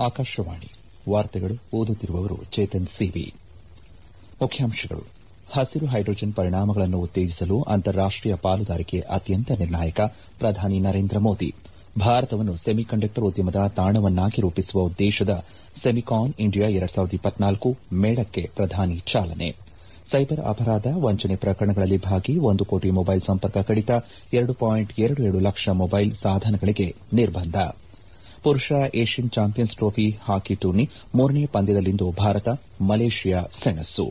ಆಕಾಶವಾಣಿ ವಾರ್ತೆಗಳು ಓದುತ್ತಿರುವವರು ಚೇತನ್ ಸಿವಿ ಮುಖ್ಯಾಂಶಗಳು ಹಸಿರು ಹೈಡ್ರೋಜನ್ ಪರಿಣಾಮಗಳನ್ನು ಉತ್ತೇಜಿಸಲು ಅಂತಾರಾಷ್ಟೀಯ ಪಾಲುದಾರಿಕೆ ಅತ್ಯಂತ ನಿರ್ಣಾಯಕ ಪ್ರಧಾನಿ ನರೇಂದ್ರ ಮೋದಿ ಭಾರತವನ್ನು ಸೆಮಿಕಂಡಕ್ಟರ್ ಉದ್ಯಮದ ತಾಣವನ್ನಾಗಿ ರೂಪಿಸುವ ಉದ್ದೇಶದ ಸೆಮಿಕಾನ್ ಇಂಡಿಯಾ ಮೇಳಕ್ಕೆ ಪ್ರಧಾನಿ ಚಾಲನೆ ಸೈಬರ್ ಅಪರಾಧ ವಂಚನೆ ಪ್ರಕರಣಗಳಲ್ಲಿ ಭಾಗಿ ಒಂದು ಕೋಟಿ ಮೊಬೈಲ್ ಸಂಪರ್ಕ ಕಡಿತ ಎರಡು ಪಾಯಿಂಟ್ ಎರಡು ಏಳು ಲಕ್ಷ ಮೊಬೈಲ್ ಸಾಧನಗಳಿಗೆ ನಿರ್ಬಂಧ ಪುರುಷ Asian champions trophy hockey tourney ಮೂರನೇ ಪಂದ್ಯದಲ್ಲಿಂದು ಭಾರತ ಮಲೇಷಿಯಾ ಸೆಣಸು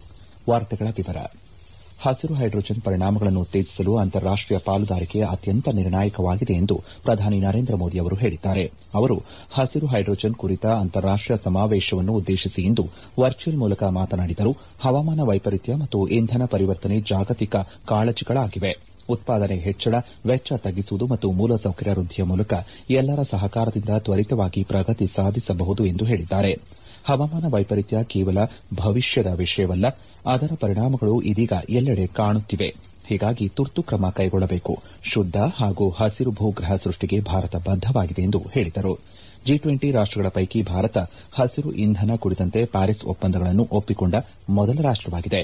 ಹಸಿರು ಹೈಡ್ರೋಜನ್ ಪರಿಣಾಮಗಳನ್ನು ಉತ್ತೇಜಿಸಲು ಅಂತಾರಾಷ್ಟೀಯ ಪಾಲುದಾರಿಕೆ ಅತ್ಯಂತ ನಿರ್ಣಾಯಕವಾಗಿದೆ ಎಂದು ಪ್ರಧಾನಿ ನರೇಂದ್ರ ಮೋದಿ ಅವರು ಹೇಳಿದ್ದಾರೆ ಅವರು ಹಸಿರು ಹೈಡ್ರೋಜನ್ ಕುರಿತ ಅಂತಾರಾಷ್ಟೀಯ ಸಮಾವೇಶವನ್ನು ಉದ್ದೇಶಿಸಿ ಇಂದು ವರ್ಚುವಲ್ ಮೂಲಕ ಮಾತನಾಡಿದರು ಹವಾಮಾನ ವೈಪರೀತ್ಯ ಮತ್ತು ಇಂಧನ ಪರಿವರ್ತನೆ ಜಾಗತಿಕ ಕಾಳಜಿಗಳಾಗಿವೆ ಉತ್ಪಾದನೆ ಹೆಚ್ಚಳ ವೆಚ್ಚ ತಗ್ಗಿಸುವುದು ಮತ್ತು ಮೂಲಸೌಕರ್ಯ ವೃದ್ದಿಯ ಮೂಲಕ ಎಲ್ಲರ ಸಹಕಾರದಿಂದ ತ್ವರಿತವಾಗಿ ಪ್ರಗತಿ ಸಾಧಿಸಬಹುದು ಎಂದು ಹೇಳಿದ್ದಾರೆ ಹವಾಮಾನ ವೈಪರೀತ್ಯ ಕೇವಲ ಭವಿಷ್ಯದ ವಿಷಯವಲ್ಲ ಅದರ ಪರಿಣಾಮಗಳು ಇದೀಗ ಎಲ್ಲೆಡೆ ಕಾಣುತ್ತಿವೆ ಹೀಗಾಗಿ ತುರ್ತು ಕ್ರಮ ಕೈಗೊಳ್ಳಬೇಕು ಶುದ್ದ ಹಾಗೂ ಹಸಿರು ಭೂಗ್ರಹ ಸೃಷ್ಟಿಗೆ ಭಾರತ ಬದ್ದವಾಗಿದೆ ಎಂದು ಹೇಳಿದರು ಜಿ ಟ್ವೆಂಟಿ ರಾಷ್ಟಗಳ ಪೈಕಿ ಭಾರತ ಹಸಿರು ಇಂಧನ ಕುರಿತಂತೆ ಪ್ಯಾರಿಸ್ ಒಪ್ಪಂದಗಳನ್ನು ಒಪ್ಪಿಕೊಂಡ ಮೊದಲ ರಾಷ್ಟವಾಗಿದೆ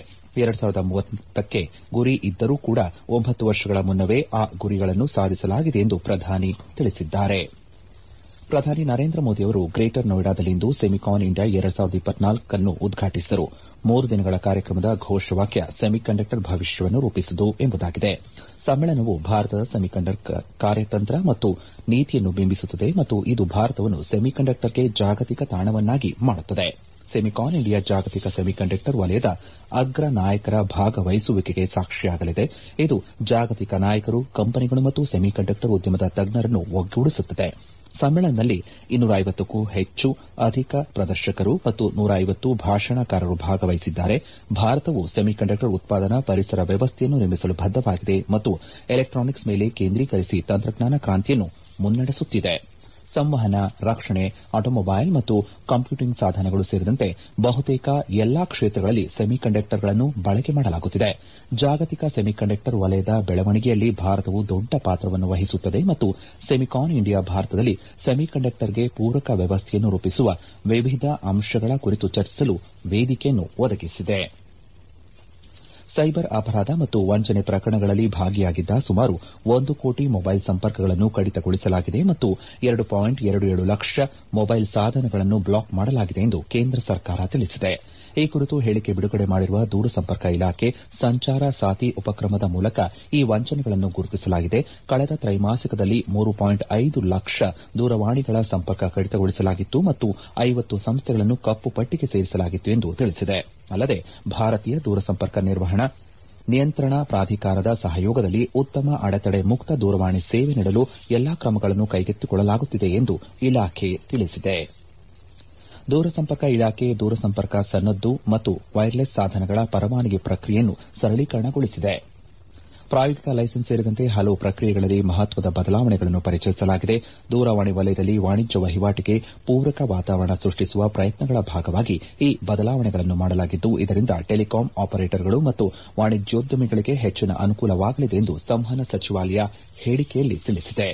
ಕ್ಕೆ ಗುರಿ ಇದ್ದರೂ ಕೂಡ ಒಂಬತ್ತು ವರ್ಷಗಳ ಮುನ್ನವೇ ಆ ಗುರಿಗಳನ್ನು ಸಾಧಿಸಲಾಗಿದೆ ಎಂದು ಪ್ರಧಾನಿ ತಿಳಿಸಿದ್ದಾರೆ ಪ್ರಧಾನಿ ನರೇಂದ್ರ ಮೋದಿ ಅವರು ಗ್ರೇಟರ್ ನೋಯ್ಡಾದಲ್ಲಿಂದು ಸೆಮಿಕಾನ್ ಇಂಡಿಯಾ ನ್ನು ಉದ್ಘಾಟಿಸಿದರು ಮೂರು ದಿನಗಳ ಕಾರ್ಯಕ್ರಮದ ಘೋಷವಾಕ್ಯ ಸೆಮಿಕಂಡಕ್ಟರ್ ಭವಿಷ್ಯವನ್ನು ರೂಪಿಸುವುದು ಎಂಬುದಾಗಿದೆ ಸಮ್ಮೇಳನವು ಭಾರತದ ಸೆಮಿಕಂಡಕ್ಟರ್ ಕಾರ್ಯತಂತ್ರ ಮತ್ತು ನೀತಿಯನ್ನು ಬಿಂಬಿಸುತ್ತದೆ ಮತ್ತು ಇದು ಭಾರತವನ್ನು ಸೆಮಿಕಂಡಕ್ಟರ್ಗೆ ಜಾಗತಿಕ ತಾಣವನ್ನಾಗಿ ಮಾಡುತ್ತದೆ ಸೆಮಿಕಾನ್ ಇಂಡಿಯಾ ಜಾಗತಿಕ ಸೆಮಿಕಂಡಕ್ಟರ್ ವಲಯದ ಅಗ್ರ ನಾಯಕರ ಭಾಗವಹಿಸುವಿಕೆಗೆ ಸಾಕ್ಷಿಯಾಗಲಿದೆ ಇದು ಜಾಗತಿಕ ನಾಯಕರು ಕಂಪನಿಗಳು ಮತ್ತು ಸೆಮಿಕಂಡಕ್ಟರ್ ಉದ್ಯಮದ ತಜ್ಞರನ್ನು ಒಗ್ಗೂಡಿಸುತ್ತದೆ ಸಮ್ಮೇಳನದಲ್ಲಿ ಇನ್ನೂರ ಐವತ್ತಕ್ಕೂ ಹೆಚ್ಚು ಅಧಿಕ ಪ್ರದರ್ಶಕರು ಮತ್ತು ನೂರ ಐವತ್ತು ಭಾಷಣಕಾರರು ಭಾಗವಹಿಸಿದ್ದಾರೆ ಭಾರತವು ಸೆಮಿಕಂಡಕ್ಟರ್ ಉತ್ಪಾದನಾ ಪರಿಸರ ವ್ಯವಸ್ಥೆಯನ್ನು ನಿರ್ಮಿಸಲು ಬದ್ದವಾಗಿದೆ ಮತ್ತು ಎಲೆಕ್ಟಾನಿಕ್ಸ್ ಮೇಲೆ ಕೇಂದ್ರೀಕರಿಸಿ ತಂತ್ರಜ್ಞಾನ ಕ್ರಾಂತಿಯನ್ನು ಮುನ್ನಡೆಸುತ್ತಿದೆ ಸಂವಹನ ರಕ್ಷಣೆ ಆಟೋಮೊಬೈಲ್ ಮತ್ತು ಕಂಪ್ಯೂಟಿಂಗ್ ಸಾಧನಗಳು ಸೇರಿದಂತೆ ಬಹುತೇಕ ಎಲ್ಲಾ ಕ್ಷೇತ್ರಗಳಲ್ಲಿ ಸೆಮಿಕಂಡಕ್ಟರ್ಗಳನ್ನು ಬಳಕೆ ಮಾಡಲಾಗುತ್ತಿದೆ ಜಾಗತಿಕ ಸೆಮಿಕಂಡಕ್ಟರ್ ವಲಯದ ಬೆಳವಣಿಗೆಯಲ್ಲಿ ಭಾರತವು ದೊಡ್ಡ ಪಾತ್ರವನ್ನು ವಹಿಸುತ್ತದೆ ಮತ್ತು ಸೆಮಿಕಾನ್ ಇಂಡಿಯಾ ಭಾರತದಲ್ಲಿ ಸೆಮಿಕಂಡಕ್ಟರ್ಗೆ ಪೂರಕ ವ್ಯವಸ್ಥೆಯನ್ನು ರೂಪಿಸುವ ವಿವಿಧ ಅಂಶಗಳ ಕುರಿತು ಚರ್ಚಿಸಲು ವೇದಿಕೆಯನ್ನು ಒದಗಿಸಿದೆ ಸೈಬರ್ ಅಪರಾಧ ಮತ್ತು ವಂಚನೆ ಪ್ರಕರಣಗಳಲ್ಲಿ ಭಾಗಿಯಾಗಿದ್ದ ಸುಮಾರು ಒಂದು ಕೋಟಿ ಮೊಬೈಲ್ ಸಂಪರ್ಕಗಳನ್ನು ಕಡಿತಗೊಳಿಸಲಾಗಿದೆ ಮತ್ತು ಎರಡು ಪಾಯಿಂಟ್ ಎರಡು ಏಳು ಲಕ್ಷ ಮೊಬೈಲ್ ಸಾಧನಗಳನ್ನು ಬ್ಲಾಕ್ ಮಾಡಲಾಗಿದೆ ಎಂದು ಕೇಂದ್ರ ಸರ್ಕಾರ ತಿಳಿಸಿದೆ ಈ ಕುರಿತು ಹೇಳಿಕೆ ಬಿಡುಗಡೆ ಮಾಡಿರುವ ದೂರಸಂಪರ್ಕ ಇಲಾಖೆ ಸಂಚಾರ ಸಾತಿ ಉಪಕ್ರಮದ ಮೂಲಕ ಈ ವಂಚನೆಗಳನ್ನು ಗುರುತಿಸಲಾಗಿದೆ ಕಳೆದ ತ್ರೈಮಾಸಿಕದಲ್ಲಿ ಮೂರು ಪಾಯಿಂಟ್ ಐದು ಲಕ್ಷ ದೂರವಾಣಿಗಳ ಸಂಪರ್ಕ ಕಡಿತಗೊಳಿಸಲಾಗಿತ್ತು ಮತ್ತು ಐವತ್ತು ಸಂಸ್ಥೆಗಳನ್ನು ಕಪ್ಪು ಪಟ್ಟಿಗೆ ಸೇರಿಸಲಾಗಿತ್ತು ಎಂದು ತಿಳಿಸಿದೆ ಅಲ್ಲದೆ ಭಾರತೀಯ ದೂರಸಂಪರ್ಕ ನಿರ್ವಹಣಾ ನಿಯಂತ್ರಣ ಪ್ರಾಧಿಕಾರದ ಸಹಯೋಗದಲ್ಲಿ ಉತ್ತಮ ಅಡೆತಡೆ ಮುಕ್ತ ದೂರವಾಣಿ ಸೇವೆ ನೀಡಲು ಎಲ್ಲಾ ಕ್ರಮಗಳನ್ನು ಕೈಗೆತ್ತಿಕೊಳ್ಳಲಾಗುತ್ತಿದೆ ಎಂದು ಇಲಾಖೆ ತಿಳಿಸಿದೆ ದೂರಸಂಪರ್ಕ ಇಲಾಖೆ ದೂರಸಂಪರ್ಕ ಸನ್ನದ್ದು ಮತ್ತು ವೈರ್ಲೆಸ್ ಸಾಧನಗಳ ಪರವಾನಗಿ ಪ್ರಕ್ರಿಯೆಯನ್ನು ಸರಳೀಕರಣಗೊಳಿಸಿದೆ ಪ್ರಾಯೋಗಿಕ ಲೈಸೆನ್ಸ್ ಸೇರಿದಂತೆ ಹಲವು ಪ್ರಕ್ರಿಯೆಗಳಲ್ಲಿ ಮಹತ್ವದ ಬದಲಾವಣೆಗಳನ್ನು ಪರಿಚಯಿಸಲಾಗಿದೆ ದೂರವಾಣಿ ವಲಯದಲ್ಲಿ ವಾಣಿಜ್ಯ ವಹಿವಾಟಿಗೆ ಪೂರಕ ವಾತಾವರಣ ಸೃಷ್ಟಿಸುವ ಪ್ರಯತ್ನಗಳ ಭಾಗವಾಗಿ ಈ ಬದಲಾವಣೆಗಳನ್ನು ಮಾಡಲಾಗಿದ್ದು ಇದರಿಂದ ಟೆಲಿಕಾಂ ಆಪರೇಟರ್ಗಳು ಮತ್ತು ವಾಣಿಜ್ಯೋದ್ಯಮಿಗಳಿಗೆ ಹೆಚ್ಚಿನ ಅನುಕೂಲವಾಗಲಿದೆ ಎಂದು ಸಂವಹನ ಸಚಿವಾಲಯ ಹೇಳಿಕೆಯಲ್ಲಿ ತಿಳಿಸಿದೆ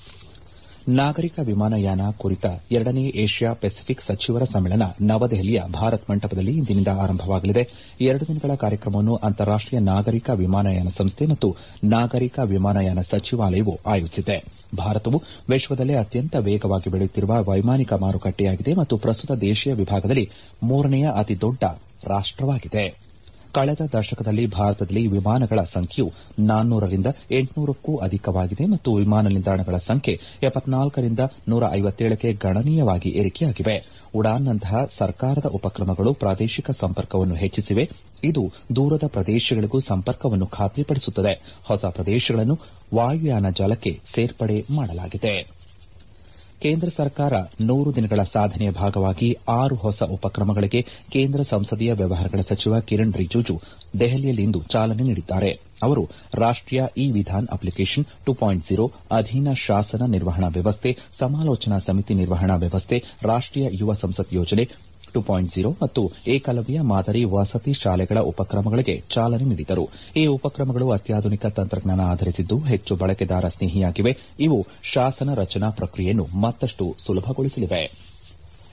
ನಾಗರಿಕ ವಿಮಾನಯಾನ ಕುರಿತ ಎರಡನೇ ಏಷ್ಯಾ ಪೆಸಿಫಿಕ್ ಸಚಿವರ ಸಮ್ಮೇಳನ ನವದೆಹಲಿಯ ಭಾರತ್ ಮಂಟಪದಲ್ಲಿ ಇಂದಿನಿಂದ ಆರಂಭವಾಗಲಿದೆ ಎರಡು ದಿನಗಳ ಕಾರ್ಯಕ್ರಮವನ್ನು ಅಂತಾರಾಷ್ಟೀಯ ನಾಗರಿಕ ವಿಮಾನಯಾನ ಸಂಸ್ಥೆ ಮತ್ತು ನಾಗರಿಕ ವಿಮಾನಯಾನ ಸಚಿವಾಲಯವು ಆಯೋಜಿಸಿದೆ ಭಾರತವು ವಿಶ್ವದಲ್ಲೇ ಅತ್ಯಂತ ವೇಗವಾಗಿ ಬೆಳೆಯುತ್ತಿರುವ ವೈಮಾನಿಕ ಮಾರುಕಟ್ಟೆಯಾಗಿದೆ ಮತ್ತು ಪ್ರಸ್ತುತ ದೇಶೀಯ ವಿಭಾಗದಲ್ಲಿ ಮೂರನೆಯ ಅತಿದೊಡ್ಡ ರಾಷ್ಟವಾಗಿದೆ ಕಳೆದ ದಶಕದಲ್ಲಿ ಭಾರತದಲ್ಲಿ ವಿಮಾನಗಳ ಸಂಖ್ಯೆಯು ನಾನ್ನೂರರಿಂದ ಎಂಟುನೂರಕ್ಕೂ ಅಧಿಕವಾಗಿದೆ ಮತ್ತು ವಿಮಾನ ನಿಲ್ದಾಣಗಳ ಸಂಖ್ಯೆ ಎಪ್ಪತ್ನಾಲ್ಕರಿಂದ ನೂರ ಐವತ್ತೇಳಕ್ಕೆ ಗಣನೀಯವಾಗಿ ಏರಿಕೆಯಾಗಿವೆ ಉಡಾನ್ನಂತಹ ಸರ್ಕಾರದ ಉಪಕ್ರಮಗಳು ಪ್ರಾದೇಶಿಕ ಸಂಪರ್ಕವನ್ನು ಹೆಚ್ಚಿಸಿವೆ ಇದು ದೂರದ ಪ್ರದೇಶಗಳಿಗೂ ಸಂಪರ್ಕವನ್ನು ಖಾತ್ರಿಪಡಿಸುತ್ತದೆ ಹೊಸ ಪ್ರದೇಶಗಳನ್ನು ವಾಯುಯಾನ ಜಾಲಕ್ಕೆ ಸೇರ್ಪಡೆ ಮಾಡಲಾಗಿದೆ ಕೇಂದ್ರ ಸರ್ಕಾರ ನೂರು ದಿನಗಳ ಸಾಧನೆಯ ಭಾಗವಾಗಿ ಆರು ಹೊಸ ಉಪಕ್ರಮಗಳಿಗೆ ಕೇಂದ್ರ ಸಂಸದೀಯ ವ್ಯವಹಾರಗಳ ಸಚಿವ ಕಿರಣ್ ರಿಜಿಜು ದೆಹಲಿಯಲ್ಲಿಂದು ಚಾಲನೆ ನೀಡಿದ್ದಾರೆ ಅವರು ರಾಷ್ಟೀಯ e Vidhan application two point zero ಅಧೀನ ಶಾಸನ ನಿರ್ವಹಣಾ ವ್ಯವಸ್ಥೆ ಸಮಾಲೋಚನಾ ಸಮಿತಿ ನಿರ್ವಹಣಾ ವ್ಯವಸ್ಥೆ ರಾಷ್ಟೀಯ ಯುವ ಸಂಸತ್ ಯೋಜನೆ ಟು ಪಾಯಿಂಟ್ ಝೀರೋ ಮತ್ತು ಏಕಲವ್ಯ ಮಾದರಿ ವಸತಿ ಶಾಲೆಗಳ ಉಪಕ್ರಮಗಳಿಗೆ ಚಾಲನೆ ನೀಡಿದರು ಈ ಉಪಕ್ರಮಗಳು ಅತ್ಯಾಧುನಿಕ ತಂತ್ರಜ್ಞಾನ ಆಧರಿಸಿದ್ದು ಹೆಚ್ಚು ಬಳಕೆದಾರ ಸ್ನೇಹಿಯಾಗಿವೆ ಇವು ಶಾಸನ ರಚನಾ ಪ್ರಕ್ರಿಯೆಯನ್ನು ಮತ್ತಷ್ಟು ಸುಲಭಗೊಳಿಸಲಿವೆ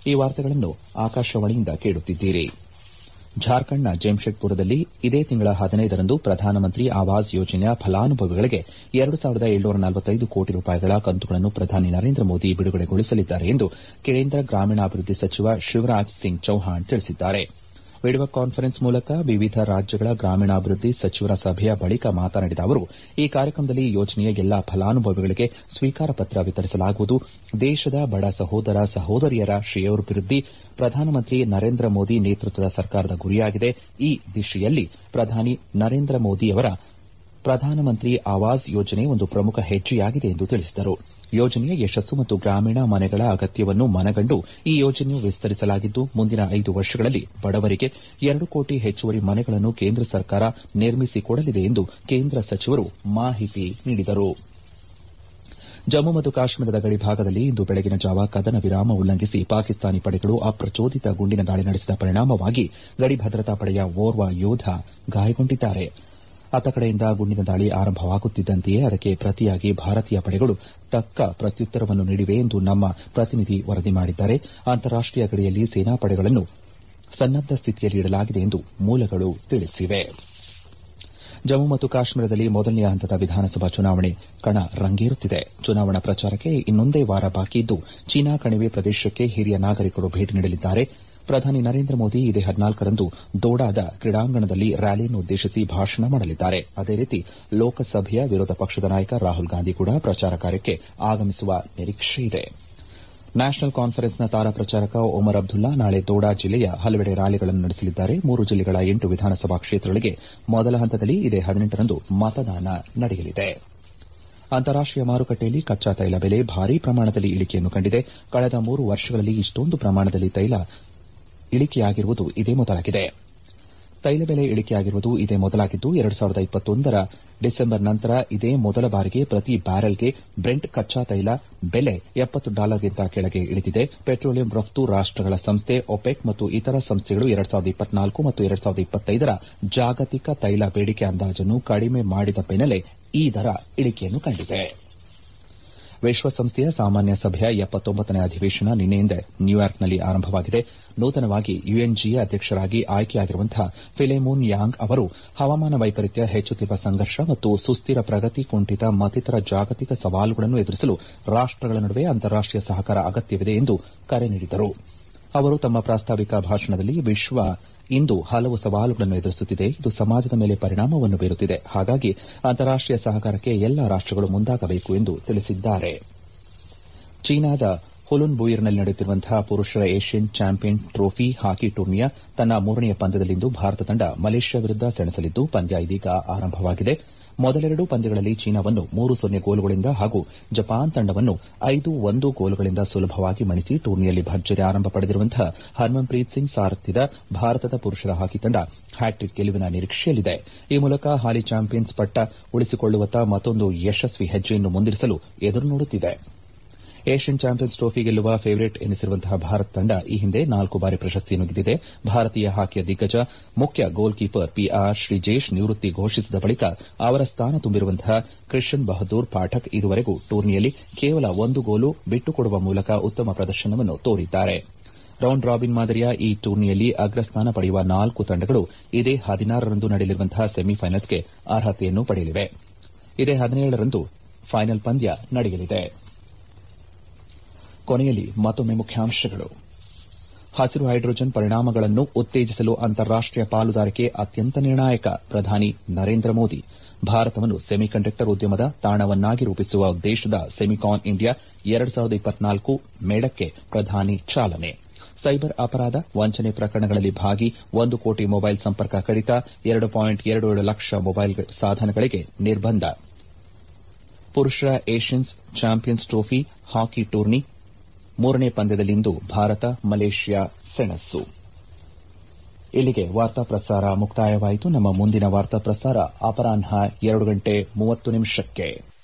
ಈ ವಾರ್ತೆಗಳನ್ನು ಆಕಾಶವಾಣಿಯಿಂದ ಕೇಳುತ್ತಿದ್ದೀರಿ ಜಾರ್ಖಂಡ್ನ ಜೆಮ್ಶೆಡ್ಪುರದಲ್ಲಿ ಇದೇ ತಿಂಗಳ ಹದಿನೈದರಂದು ಪ್ರಧಾನಮಂತ್ರಿ ಆವಾಸ್ ಯೋಜನೆಯ ಫಲಾನುಭವಿಗಳಿಗೆ ಎರಡು ಸಾವಿರದ ಏಳ್ನೂರ ನಲವತ್ತೈದು ಕೋಟಿ ರೂಪಾಯಿಗಳ ಕಂತುಗಳನ್ನು ಪ್ರಧಾನಿ ನರೇಂದ್ರ ಮೋದಿ ಬಿಡುಗಡೆಗೊಳಿಸಲಿದ್ದಾರೆ ಎಂದು ಕೇಂದ್ರ ಗ್ರಾಮೀಣಾಭಿವೃದ್ಧಿ ಸಚಿವ ಶಿವರಾಜ್ ಸಿಂಗ್ ಚೌಹಾಣ್ ತಿಳಿಸಿದ್ದಾರೆ ವಿಡಿಯೋ ಕಾನ್ಫರೆನ್ಸ್ ಮೂಲಕ ವಿವಿಧ ರಾಜ್ಯಗಳ ಗ್ರಾಮೀಣಾಭಿವೃದ್ಧಿ ಸಚಿವರ ಸಭೆಯ ಬಳಿಕ ಮಾತನಾಡಿದ ಅವರು ಈ ಕಾರ್ಯಕ್ರಮದಲ್ಲಿ ಯೋಜನೆಯ ಎಲ್ಲಾ ಫಲಾನುಭವಿಗಳಿಗೆ ಸ್ವೀಕಾರ ಪತ್ರ ವಿತರಿಸಲಾಗುವುದು ದೇಶದ ಬಡ ಸಹೋದರ ಸಹೋದರಿಯರ ಶ್ರೇಯೋಭಿವೃದ್ಧಿ ಪ್ರಧಾನಮಂತ್ರಿ ನರೇಂದ್ರ ಮೋದಿ ನೇತೃತ್ವದ ಸರ್ಕಾರದ ಗುರಿಯಾಗಿದೆ ಈ ದಿಶೆಯಲ್ಲಿ ಪ್ರಧಾನಿ ನರೇಂದ್ರ ಮೋದಿಯವರ ಪ್ರಧಾನಮಂತ್ರಿ ಆವಾಸ್ ಯೋಜನೆ ಒಂದು ಪ್ರಮುಖ ಹೆಜ್ಜೆಯಾಗಿದೆ ಎಂದು ತಿಳಿಸಿದರು ಯೋಜನೆಯ ಯಶಸ್ಸು ಮತ್ತು ಗ್ರಾಮೀಣ ಮನೆಗಳ ಅಗತ್ಯವನ್ನು ಮನಗಂಡು ಈ ಯೋಜನೆಯು ವಿಸ್ತರಿಸಲಾಗಿದ್ದು ಮುಂದಿನ ಐದು ವರ್ಷಗಳಲ್ಲಿ ಬಡವರಿಗೆ ಎರಡು ಕೋಟಿ ಹೆಚ್ಚುವರಿ ಮನೆಗಳನ್ನು ಕೇಂದ್ರ ಸರ್ಕಾರ ನಿರ್ಮಿಸಿಕೊಡಲಿದೆ ಎಂದು ಕೇಂದ್ರ ಸಚಿವರು ಮಾಹಿತಿ ನೀಡಿದರು ಜಮ್ಮು ಮತ್ತು ಕಾಶ್ಮೀರದ ಗಡಿಭಾಗದಲ್ಲಿ ಇಂದು ಬೆಳಗಿನ ಜಾವ ಕದನ ವಿರಾಮ ಉಲ್ಲಂಘಿಸಿ ಪಾಕಿಸ್ತಾನಿ ಪಡೆಗಳು ಅಪ್ರಚೋದಿತ ಗುಂಡಿನ ದಾಳಿ ನಡೆಸಿದ ಪರಿಣಾಮವಾಗಿ ಗಡಿ ಭದ್ರತಾ ಪಡೆಯ ಓರ್ವ ಯೋಧ ಗಾಯಗೊಂಡಿದ್ದಾರೆ ಅತ್ತ ಕಡೆಯಿಂದ ಗುಂಡಿನ ದಾಳಿ ಆರಂಭವಾಗುತ್ತಿದ್ದಂತೆಯೇ ಅದಕ್ಕೆ ಪ್ರತಿಯಾಗಿ ಭಾರತೀಯ ಪಡೆಗಳು ತಕ್ಕ ಪ್ರತ್ಯುತ್ತರವನ್ನು ನೀಡಿವೆ ಎಂದು ನಮ್ಮ ಪ್ರತಿನಿಧಿ ವರದಿ ಮಾಡಿದ್ದಾರೆ ಅಂತಾರಾಷ್ಟೀಯ ಗಡಿಯಲ್ಲಿ ಸೇನಾಪಡೆಗಳನ್ನು ಸನ್ನದ್ದ ಸ್ಥಿತಿಯಲ್ಲಿ ಇಡಲಾಗಿದೆ ಎಂದು ಮೂಲಗಳು ತಿಳಿಸಿವೆ ಜಮ್ಮು ಮತ್ತು ಕಾಶ್ಮೀರದಲ್ಲಿ ಮೊದಲನೆಯ ಹಂತದ ವಿಧಾನಸಭಾ ಚುನಾವಣೆ ಕಣ ರಂಗೇರುತ್ತಿದೆ ಚುನಾವಣಾ ಪ್ರಚಾರಕ್ಕೆ ಇನ್ನೊಂದೇ ವಾರ ಬಾಕಿಯಿದ್ದು ಚೀನಾ ಕಣಿವೆ ಪ್ರದೇಶಕ್ಕೆ ಹಿರಿಯ ನಾಗರಿಕರು ಭೇಟಿ ನೀಡಲಿದ್ದಾರೆ ಪ್ರಧಾನಿ ನರೇಂದ್ರ ಮೋದಿ ಇದೇ ಹದಿನಾಲ್ಕರಂದು ದೋಡಾದ ಕ್ರೀಡಾಂಗಣದಲ್ಲಿ ರ್ಯಾಲಿಯನ್ನುದ್ದೇಶಿಸಿ ಭಾಷಣ ಮಾಡಲಿದ್ದಾರೆ ಅದೇ ರೀತಿ ಲೋಕಸಭೆಯ ವಿರೋಧ ಪಕ್ಷದ ನಾಯಕ ರಾಹುಲ್ ಗಾಂಧಿ ಕೂಡ ಪ್ರಚಾರ ಕಾರ್ಯಕ್ಕೆ ಆಗಮಿಸುವ ನಿರೀಕ್ಷೆಯಿದೆ ನ್ಯಾಷನಲ್ ಕಾನ್ಫರೆನ್ಸ್ನ ತಾರಾ ಪ್ರಚಾರಕ ಒಮರ್ ಅಬ್ದುಲ್ಲಾ ನಾಳೆ ದೋಡಾ ಜಿಲ್ಲೆಯ ಹಲವೆಡೆ ರ್ಯಾಲಿಗಳನ್ನು ನಡೆಸಲಿದ್ದಾರೆ ಮೂರು ಜಿಲ್ಲೆಗಳ ಎಂಟು ವಿಧಾನಸಭಾ ಕ್ಷೇತ್ರಗಳಿಗೆ ಮೊದಲ ಹಂತದಲ್ಲಿ ಇದೇ ಹದಿನೆಂಟರಂದು ಮತದಾನ ನಡೆಯಲಿದೆ ಅಂತಾರಾಷ್ಟೀಯ ಮಾರುಕಟ್ಟೆಯಲ್ಲಿ ಕಚ್ಚಾ ತೈಲ ಬೆಲೆ ಭಾರೀ ಪ್ರಮಾಣದಲ್ಲಿ ಇಳಿಕೆಯನ್ನು ಕಂಡಿದೆ ಕಳೆದ ಮೂರು ವರ್ಷಗಳಲ್ಲಿ ಇಷ್ಟೊಂದು ಪ್ರಮಾಣದಲ್ಲಿ ತೈಲ ಇಳಿಕೆಯಾಗಿರುವುದು ಇದೇ ಮೊದಲಾಗಿದೆ ತೈಲ ಬೆಲೆ ಇಳಿಕೆಯಾಗಿರುವುದು ಇದೇ ಮೊದಲಾಗಿದ್ದು ಎರಡು ಸಾವಿರದ ಇಪ್ಪತ್ತೊಂದರ ಡಿಸೆಂಬರ್ ನಂತರ ಇದೇ ಮೊದಲ ಬಾರಿಗೆ ಪ್ರತಿ ಬ್ಯಾರೆಲ್ಗೆ ಬ್ರೆಂಟ್ ಕಚ್ಚಾ ತೈಲ ಬೆಲೆ ಎಪ್ಪತ್ತು ಡಾಲರ್ಗಿಂತ ಕೆಳಗೆ ಇಳಿದಿದೆ ಪೆಟ್ರೋಲಿಯಂ ರಫ್ತು ರಾಷ್ಟಗಳ ಸಂಸ್ಥೆ ಒಪೆಕ್ ಮತ್ತು ಇತರ ಸಂಸ್ಥೆಗಳು ಎರಡು ಸಾವಿರದ ಇಪ್ಪತ್ನಾಲ್ಕು ಮತ್ತು ಎರಡು ಸಾವಿರದ ಇಪ್ಪತ್ತೈದರ ಜಾಗತಿಕ ತೈಲ ಬೇಡಿಕೆ ಅಂದಾಜನ್ನು ಕಡಿಮೆ ಮಾಡಿದ ಬೆನ್ನಲ್ಲೇ ಈ ದರ ಇಳಿಕೆಯನ್ನು ಕಂಡಿದೆ ವಿಶ್ವಸಂಸ್ಥೆಯ ಸಾಮಾನ್ಯ ಸಭೆಯ ಎಪ್ಪತ್ತೊಂಬತ್ತನೇ ಅಧಿವೇಶನ ನಿನ್ನೆಯಿಂದ ನ್ಯೂಯಾರ್ಕ್ನಲ್ಲಿ ಆರಂಭವಾಗಿದೆ ನೂತನವಾಗಿ ಯುಎನ್ಜಿಎ ಅಧ್ಯಕ್ಷರಾಗಿ ಆಯ್ಕೆಯಾಗಿರುವಂತಹ ಫಿಲೆಮೋನ್ ಯಾಂಗ್ ಅವರು ಹವಾಮಾನ ವೈಪರೀತ್ಯ ಹೆಚ್ಚುತ್ತಿರುವ ಸಂಘರ್ಷ ಮತ್ತು ಸುಸ್ತಿರ ಪ್ರಗತಿ ಕುಂಠಿತ ಮತ್ತಿತರ ಜಾಗತಿಕ ಸವಾಲುಗಳನ್ನು ಎದುರಿಸಲು ರಾಷ್ಟಗಳ ನಡುವೆ ಅಂತಾರಾಷ್ಟೀಯ ಸಹಕಾರ ಅಗತ್ಯವಿದೆ ಎಂದು ಕರೆ ನೀಡಿದರು ಅವರು ತಮ್ಮ ಪ್ರಾಸ್ತಾವಿಕ ಭಾಷಣದಲ್ಲಿ ವಿಶ್ವ ಇಂದು ಹಲವು ಸವಾಲುಗಳನ್ನು ಎದುರಿಸುತ್ತಿದೆ ಇದು ಸಮಾಜದ ಮೇಲೆ ಪರಿಣಾಮವನ್ನು ಬೀರುತ್ತಿದೆ ಹಾಗಾಗಿ ಅಂತಾರಾಷ್ಟೀಯ ಸಹಕಾರಕ್ಕೆ ಎಲ್ಲಾ ರಾಷ್ಟಗಳು ಮುಂದಾಗಬೇಕು ಎಂದು ತಿಳಿಸಿದ್ದಾರೆ ಚೀನಾದ ಹುಲುನ್ ಬುಯಿರ್ನಲ್ಲಿ ನಡೆಯುತ್ತಿರುವಂತಹ ಪುರುಷರ ಏಷ್ಯನ್ ಚಾಂಪಿಯನ್ ಟ್ರೋಫಿ ಹಾಕಿ ಟೂರ್ನಿಯ ತನ್ನ ಮೂರನೆಯ ಪಂದ್ಯದಲ್ಲಿಂದು ಭಾರತ ತಂಡ ಮಲೇಷ್ಯಾ ವಿರುದ್ದ ಸೆಣಸಲಿದ್ದು ಪಂದ್ಯ ಇದೀಗ ಆರಂಭವಾಗಿದೆ ಮೊದಲೆರಡು ಪಂದ್ಯಗಳಲ್ಲಿ ಚೀನಾವನ್ನು ಮೂರು ಸೊನ್ನೆ ಗೋಲುಗಳಿಂದ ಹಾಗೂ ಜಪಾನ್ ತಂಡವನ್ನು ಐದು ಒಂದು ಗೋಲುಗಳಿಂದ ಸುಲಭವಾಗಿ ಮಣಿಸಿ ಟೂರ್ನಿಯಲ್ಲಿ ಭರ್ಜರಿ ಆರಂಭ ಪಡೆದಿರುವಂತಹ ಹರ್ಮನ್ಪ್ರೀತ್ ಸಿಂಗ್ ಸಾರಥ್ಯದ ಭಾರತದ ಪುರುಷರ ಹಾಕಿ ತಂಡ ಹ್ಯಾಟ್ರಿಕ್ ಗೆಲುವಿನ ನಿರೀಕ್ಷೆಯಲ್ಲಿದೆ ಈ ಮೂಲಕ ಹಾಲಿ ಚಾಂಪಿಯನ್ಸ್ ಪಟ್ಟ ಉಳಿಸಿಕೊಳ್ಳುವತ್ತ ಮತ್ತೊಂದು ಯಶಸ್ವಿ ಹೆಜ್ಜೆಯನ್ನು ಮುಂದಿರಿಸಲು ಎದುರು ನೋಡುತ್ತಿದೆ ಏಷ್ಯನ್ ಚಾಂಪಿಯನ್ಸ್ ಟ್ರೋಫಿ ಗೆಲ್ಲುವ ಫೇವರಿಟ್ ಎನಿಸಿರುವಂತಹ ಭಾರತ ತಂಡ ಈ ಹಿಂದೆ ನಾಲ್ಕು ಬಾರಿ ಪ್ರಶಸ್ತಿಯನ್ನು ಗೆದ್ದಿದೆ ಭಾರತೀಯ ಹಾಕಿಯ ದಿಗ್ಗಜ ಮುಖ್ಯ ಗೋಲ್ ಕೀಪರ್ ಪಿಆರ್ ಶ್ರೀಜೇಶ್ ನಿವೃತ್ತಿ ಘೋಷಿಸಿದ ಬಳಿಕ ಅವರ ಸ್ಥಾನ ತುಂಬಿರುವಂತಹ ಕ್ರಿಷನ್ ಬಹದ್ದೂರ್ ಪಾಠಕ್ ಇದುವರೆಗೂ ಟೂರ್ನಿಯಲ್ಲಿ ಕೇವಲ ಒಂದು ಗೋಲು ಬಿಟ್ಟುಕೊಡುವ ಮೂಲಕ ಉತ್ತಮ ಪ್ರದರ್ಶನವನ್ನು ತೋರಿದ್ದಾರೆ ರೌಂಡ್ ರಾಬಿನ್ ಮಾದರಿಯ ಈ ಟೂರ್ನಿಯಲ್ಲಿ ಅಗ್ರಸ್ಥಾನ ಪಡೆಯುವ ನಾಲ್ಕು ತಂಡಗಳು ಇದೇ ಹದಿನಾರರಂದು ನಡೆಯಲಿರುವಂತಹ ಸೆಮಿಫೈನಲ್ಸ್ಗೆ ಅರ್ಹತೆಯನ್ನು ಪಡೆಯಲಿವೆ ಇದೇ ಹದಿನೇಳರಂದು ಫೈನಲ್ ಪಂದ್ಯ ನಡೆಯಲಿದೆ ಕೊನೆಯಲ್ಲಿ ಮತ್ತೊಮ್ಮೆ ಮುಖ್ಯಾಂಶಗಳು ಹಸಿರು ಹೈಡ್ರೋಜನ್ ಪರಿಣಾಮಗಳನ್ನು ಉತ್ತೇಜಿಸಲು ಅಂತಾರಾಷ್ಟೀಯ ಪಾಲುದಾರಿಕೆ ಅತ್ಯಂತ ನಿರ್ಣಾಯಕ ಪ್ರಧಾನಿ ನರೇಂದ್ರ ಮೋದಿ ಭಾರತವನ್ನು ಸೆಮಿಕಂಡಕ್ಟರ್ ಉದ್ಯಮದ ತಾಣವನ್ನಾಗಿ ರೂಪಿಸುವ ಉದ್ದೇಶದ ಸೆಮಿಕಾನ್ ಇಂಡಿಯಾ ಎರಡು ಸಾವಿರದ ಇಪ್ಪತ್ನಾಲ್ಕು ಮೇಳಕ್ಕೆ ಪ್ರಧಾನಿ ಚಾಲನೆ ಸೈಬರ್ ಅಪರಾಧ ವಂಚನೆ ಪ್ರಕರಣಗಳಲ್ಲಿ ಭಾಗಿ ಒಂದು ಕೋಟಿ ಮೊಬೈಲ್ ಸಂಪರ್ಕ ಕಡಿತ ಎರಡು ಪಾಯಿಂಟ್ ಎರಡು ಏಳು ಲಕ್ಷ ಮೊಬೈಲ್ ಸಾಧನಗಳಿಗೆ ನಿರ್ಬಂಧ ಪುರುಷರ Asians champions trophy hockey tourney ಮೂರನೇ ಪಂದ್ಯದಲ್ಲಿಂದು ಭಾರತ ಮಲೇಷ್ಯಾ ಸೆಣಸು ಇಲ್ಲಿಗೆ ವಾರ್ತಾ ಪ್ರಸಾರ ಮುಕ್ತಾಯವಾಯಿತು ನಮ್ಮ ಮುಂದಿನ ವಾರ್ತಾ ಪ್ರಸಾರ ಅಪರಾಹ್ನ ಎರಡು ಗಂಟೆ ಮೂವತ್ತು ನಿಮಿಷಕ್ಕೆ